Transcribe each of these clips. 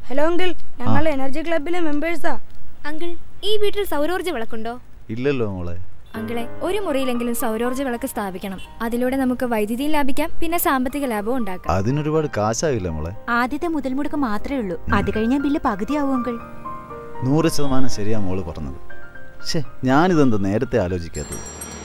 hello uncle ഞങ്ങൾ energy ക്ലബിലെ മെമ്പേഴ്സാ അങ്കിൾ ഈ വീട്ടിൽ സൗരോർജ്ജ വിളക്കുണ്ടോ ഇല്ലല്ലോ മോളെ അങ്കിളെ ഒരു മുറിയിലെങ്കിലും സൗരോർജ്ജ വിളക്ക് സ്ഥാപിക്കണം അതിലൂടെ നമുക്ക് വൈദ്യുതി ലാഭിക്കാം പിന്നെ സാമ്പത്തിക ലാഭവും ഉണ്ടാക്കാം അതിനൊരുപാട് കാശാവില്ല മോളെ ആദ്യത്തെ മുതൽ മുടക്ക് മാത്രമേ ഉള്ളൂ അത് കഴിഞ്ഞാൽ ബില്ല് പകുതിയാവും അങ്കിൾ നൂറ് ശതമാനം ശരിയാ മോള് പറഞ്ഞത് ഷേ ഞാനിതെന്താ നേരത്തെ ആലോചിക്കാത്തത്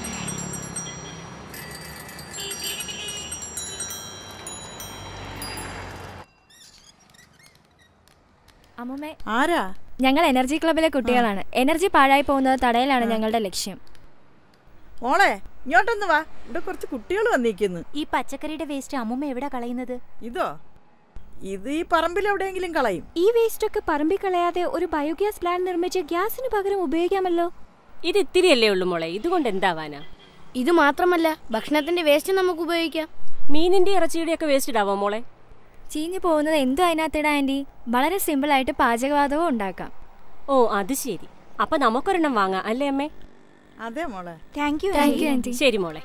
അമ്മുമ്മേ ആരാ ഞങ്ങൾ എനർജി ക്ലബിലെ കുട്ടികളാണ് എനർജി പാഴായി പോകുന്നത് തടയലാണ് ഞങ്ങളുടെ ലക്ഷ്യം മോളെ ഇങ്ങോട്ടൊന്ന് വാ ഇവിടെ കുറച്ച് കുട്ടികൾ വന്നിരിക്കുന്നു ഈ പച്ചക്കറിയുടെ വേസ്റ്റ് അമ്മുമ്മ എവിടെ കളയുന്നത് ഇതോ ഇത് ഈ പറമ്പിൽ എവിടെയെങ്കിലും കളയും ഈ വേസ്റ്റ് ഒക്കെ പറമ്പിൽ കളയാതെ ഒരു ബയോഗ്യാസ് പ്ലാന്റ് നിർമ്മിച്ച് ഗ്യാസിന് പകരം ഉപയോഗിക്കാമല്ലോ ഇത് ഇത്തിരിയല്ലേ ഉള്ളൂ മോളെ ഇതുകൊണ്ട് എന്താവാനാ ഇത് മാത്രമല്ല ഭക്ഷണത്തിന്റെ വേസ്റ്റ് നമുക്ക് ഉപയോഗിക്കാം മീനിന്റെ ഇറച്ചിയുടെ ഒക്കെ വേസ്റ്റ് ഇടാവോ മോളെ ചീഞ്ഞു പോകുന്നത് എന്തും അതിനകത്തിടാ ആൻറ്റി വളരെ സിമ്പിൾ ആയിട്ട് പാചകവാതവും ഉണ്ടാക്കാം ഓ അത് ശരി അപ്പൊ നമുക്കൊരെണ്ണം വാങ്ങാം അല്ലേ അമ്മേ അതെ മോളെ thank you thank you aunty ശരി മോളെ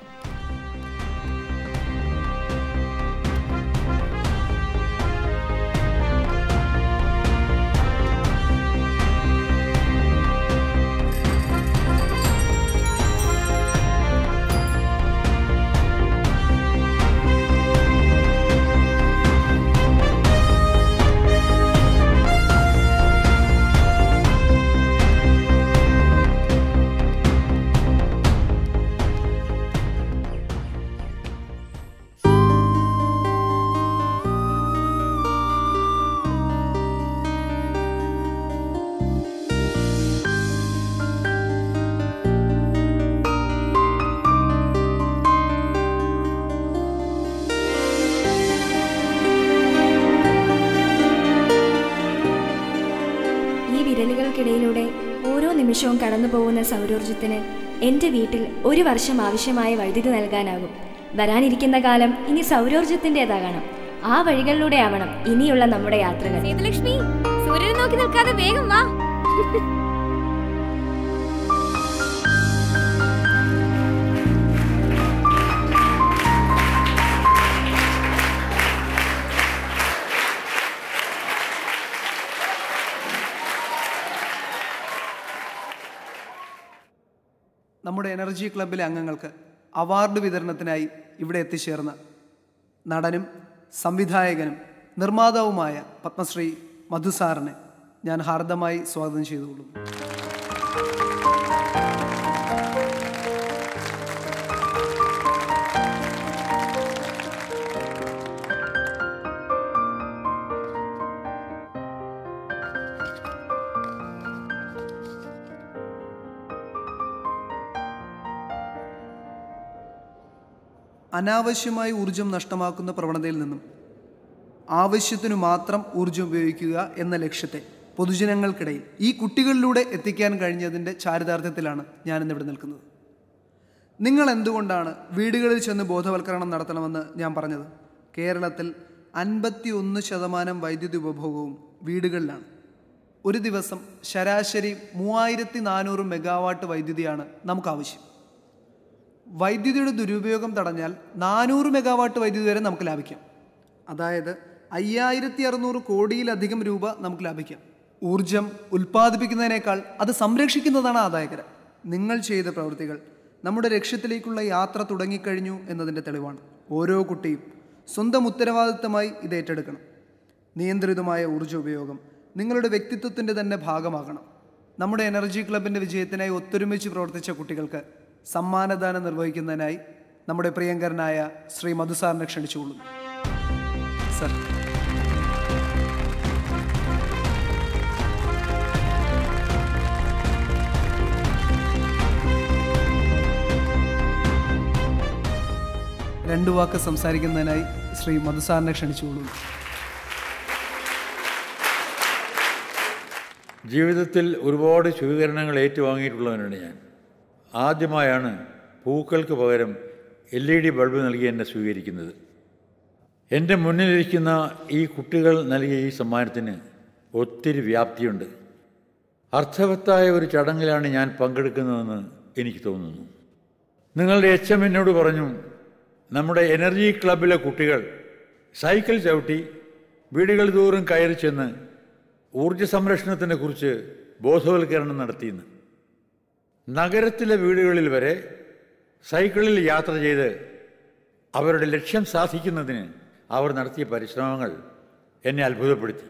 ഈ വിരലുകൾക്കിടയിലൂടെ ഓരോ നിമിഷവും കടന്നു പോകുന്ന സൗരോർജ്ജത്തിന് എൻ്റെ വീട്ടിൽ ഒരു വർഷം ആവശ്യമായ വൈദ്യുതി നൽകാനാകും വരാനിരിക്കുന്ന കാലം ഇനി സൗരോർജ്ജത്തിൻ്റെതാകണം ആ വഴികളിലൂടെ ആവണം ഇനിയുള്ള നമ്മുടെ യാത്രകൾ സേതുലക്ഷ്മി സൂര്യനെ നോക്കി നിൽക്കാതെ വേഗം വാ നമ്മുടെ എനർജി ക്ലബിലെ അംഗങ്ങൾക്ക് അവാർഡ് വിതരണത്തിനായി ഇവിടെ എത്തിച്ചേർന്ന നടനും സംവിധായകനും നിർമ്മാതാവുമായ പത്മശ്രീ മധുസാറിനെ ഞാൻ ഹാർദമായി സ്വാഗതം ചെയ്തുകൊള്ളുന്നു അനാവശ്യമായി ഊർജം നഷ്ടമാക്കുന്ന പ്രവണതയിൽ നിന്നും ആവശ്യത്തിനു മാത്രം ഊർജം ഉപയോഗിക്കുക എന്ന ലക്ഷ്യത്തെ പൊതുജനങ്ങൾക്കിടയിൽ ഈ കുട്ടികളിലൂടെ എത്തിക്കാൻ കഴിഞ്ഞതിൻ്റെ ചാരിതാർത്ഥ്യത്തിലാണ് ഞാനിന്നിവിടെ നിൽക്കുന്നത് നിങ്ങൾ എന്തുകൊണ്ടാണ് വീടുകളിൽ ചെന്ന് ബോധവൽക്കരണം നടത്തണമെന്ന് ഞാൻ പറഞ്ഞത് കേരളത്തിൽ അൻപത്തി ഒന്ന് ശതമാനം വൈദ്യുതി ഉപഭോഗവും വീടുകളിലാണ് ഒരു ദിവസം ശരാശരി മൂവായിരത്തി നാനൂറ് മെഗാവാട്ട് വൈദ്യുതിയാണ് നമുക്ക് ആവശ്യം വൈദ്യുതിയുടെ ദുരുപയോഗം തടഞ്ഞാൽ നാനൂറ് മെഗാവാട്ട് വൈദ്യുതി വരെ നമുക്ക് ലാഭിക്കാം അതായത് അയ്യായിരത്തി അറുന്നൂറ് കോടിയിലധികം രൂപ നമുക്ക് ലാഭിക്കാം ഊർജം ഉൽപ്പാദിപ്പിക്കുന്നതിനേക്കാൾ അത് സംരക്ഷിക്കുന്നതാണ് ആദായകരം നിങ്ങൾ ചെയ്ത പ്രവൃത്തികൾ നമ്മുടെ ലക്ഷ്യത്തിലേക്കുള്ള യാത്ര തുടങ്ങിക്കഴിഞ്ഞു എന്നതിൻ്റെ തെളിവാണ് ഓരോ കുട്ടിയും സ്വന്തം ഉത്തരവാദിത്തമായി ഇത് ഏറ്റെടുക്കണം നിയന്ത്രിതമായ ഊർജ്ജ ഉപയോഗം നിങ്ങളുടെ വ്യക്തിത്വത്തിൻ്റെ തന്നെ ഭാഗമാകണം നമ്മുടെ എനർജി ക്ലബിൻ്റെ വിജയത്തിനായി ഒത്തൊരുമിച്ച് പ്രവർത്തിച്ച കുട്ടികൾക്ക് സമ്മാനദാനം നിർവഹിക്കുന്നതിനായി നമ്മുടെ പ്രിയങ്കരനായ ശ്രീ മധുസാറിനെ ക്ഷണിച്ചുകൊള്ളുന്നു സർ രണ്ടു വാക്ക് സംസാരിക്കുന്നതിനായി ശ്രീ മധുസാറിനെ ക്ഷണിച്ചുകൊള്ളുന്നു ജീവിതത്തിൽ ഒരുപാട് ശുചീകരണങ്ങൾ ഏറ്റുവാങ്ങിയിട്ടുള്ളവനാണ് ഞാൻ ആദ്യമായാണ് പൂക്കൾക്ക് പകരം എൽ ഇ ഡി ബൾബ് നൽകി എന്നെ സ്വീകരിക്കുന്നത് എൻ്റെ മുന്നിലിരിക്കുന്ന ഈ കുട്ടികൾ നൽകിയ ഈ സമ്മാനത്തിന് ഒത്തിരി വ്യാപ്തിയുണ്ട് അർത്ഥവത്തായ ഒരു ചടങ്ങിലാണ് ഞാൻ പങ്കെടുക്കുന്നതെന്ന് എനിക്ക് തോന്നുന്നു നിങ്ങളുടെ എച്ച് എം എന്നോട് പറഞ്ഞു നമ്മുടെ എനർജി ക്ലബിലെ കുട്ടികൾ സൈക്കിൾ ചവിട്ടി വീടുകൾ തോറും കയറി ചെന്ന് ഊർജ സംരക്ഷണത്തിനെ കുറിച്ച് ബോധവൽക്കരണം നടത്തിയെന്ന് നഗരത്തിലെ വീടുകളിൽ വരെ സൈക്കിളിൽ യാത്ര ചെയ്ത് അവരുടെ ലക്ഷ്യം സാധിക്കുന്നതിന് അവർ നടത്തിയ പരിശ്രമങ്ങൾ എന്നെ അത്ഭുതപ്പെടുത്തി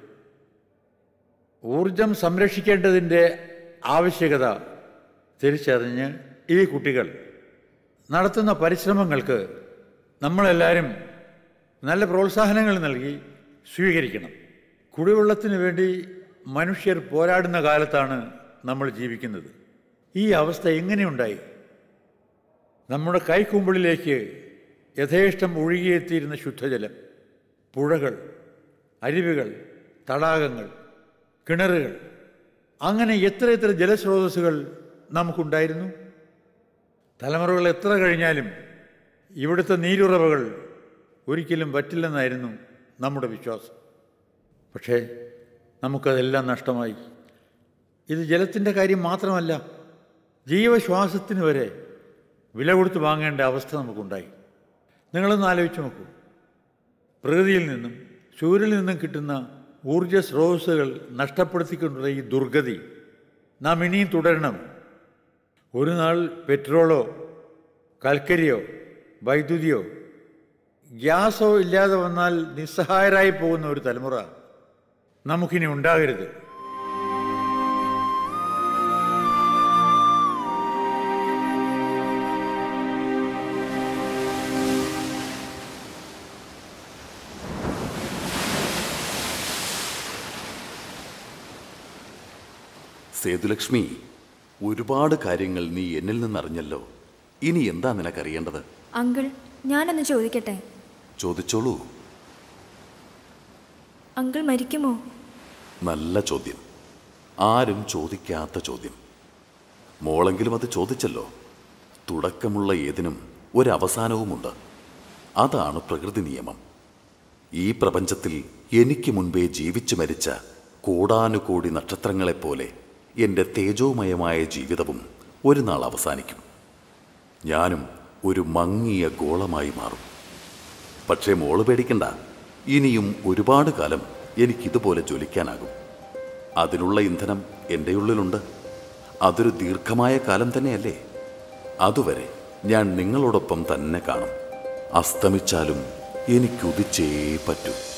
ഊർജം സംരക്ഷിക്കേണ്ടതിൻ്റെ ആവശ്യകത തിരിച്ചറിഞ്ഞ് ഈ കുട്ടികൾ നടത്തുന്ന പരിശ്രമങ്ങൾക്ക് നമ്മളെല്ലാവരും നല്ല പ്രോത്സാഹനങ്ങൾ നൽകി സ്വീകരിക്കണം കുടിവെള്ളത്തിന് വേണ്ടി മനുഷ്യർ പോരാടുന്ന കാലത്താണ് നമ്മൾ ജീവിക്കുന്നത് ഈ അവസ്ഥ എങ്ങനെയുണ്ടായി നമ്മുടെ കൈക്കുമ്പിളിലേക്ക് യഥേഷ്ടം ഒഴുകിയെത്തിയിരുന്ന ശുദ്ധജലം പുഴകൾ അരുവികൾ തടാകങ്ങൾ കിണറുകൾ അങ്ങനെ എത്ര എത്ര ജലസ്രോതസ്സുകൾ നമുക്കുണ്ടായിരുന്നു തലമുറകൾ എത്ര കഴിഞ്ഞാലും ഇവിടുത്തെ നീരുറവകൾ ഒരിക്കലും പറ്റില്ലെന്നായിരുന്നു നമ്മുടെ വിശ്വാസം പക്ഷേ നമുക്കതെല്ലാം നഷ്ടമായി ഇത് ജലത്തിൻ്റെ കാര്യം മാത്രമല്ല ജീവശ്വാസത്തിന് വരെ വില കൊടുത്ത് വാങ്ങേണ്ട അവസ്ഥ നമുക്കുണ്ടായി നിങ്ങളൊന്ന് ആലോചിച്ച് നോക്കൂ പ്രകൃതിയിൽ നിന്നും സൂര്യനിൽ നിന്നും കിട്ടുന്ന ഊർജ സ്രോതസ്സുകൾ നഷ്ടപ്പെടുത്തിക്കൊണ്ടുള്ള ഈ ദുർഗതി നാം ഇനിയും തുടരണം ഒരു നാൾ പെട്രോളോ കൽക്കരിയോ വൈദ്യുതിയോ ഗ്യാസോ ഇല്ലാതെ വന്നാൽ നിസ്സഹായരായി പോകുന്ന ഒരു തലമുറ നമുക്കിനി ഉണ്ടാകരുത് സേതുലക്ഷ്മി ഒരുപാട് കാര്യങ്ങൾ നീ എന്നിൽ നിന്നറിഞ്ഞല്ലോ ഇനി എന്താ നിനക്കറിയേണ്ടത് അങ്കിൾ ഞാനൊന്ന് ചോദിക്കട്ടെ ചോദിച്ചോളൂ അങ്കിൾ മരിക്കുമോ നല്ല ചോദ്യം ആരും ചോദിക്കാത്ത ചോദ്യം മോളെങ്കിലും അത് ചോദിച്ചല്ലോ തുടക്കമുള്ള ഏതിനും ഒരവസാനവുമുണ്ട് അതാണ് പ്രകൃതി നിയമം ഈ പ്രപഞ്ചത്തിൽ എനിക്ക് മുൻപേ ജീവിച്ചു മരിച്ച കോടാനുകോടി നക്ഷത്രങ്ങളെപ്പോലെ എൻ്റെ തേജോമയമായ ജീവിതവും ഒരു നാൾ അവസാനിക്കും ഞാനും ഒരു മങ്ങിയ ഗോളമായി മാറും പക്ഷേ മോള് പേടിക്കണ്ട ഇനിയും ഒരുപാട് കാലം എനിക്കിതുപോലെ ജ്വലിക്കാനാകും അതിനുള്ള ഇന്ധനം എൻ്റെ ഉള്ളിലുണ്ട് അതൊരു ദീർഘമായ കാലം തന്നെയല്ലേ അതുവരെ ഞാൻ നിങ്ങളോടൊപ്പം തന്നെ കാണും അസ്തമിച്ചാലും എനിക്കുദിച്ചേ പറ്റൂ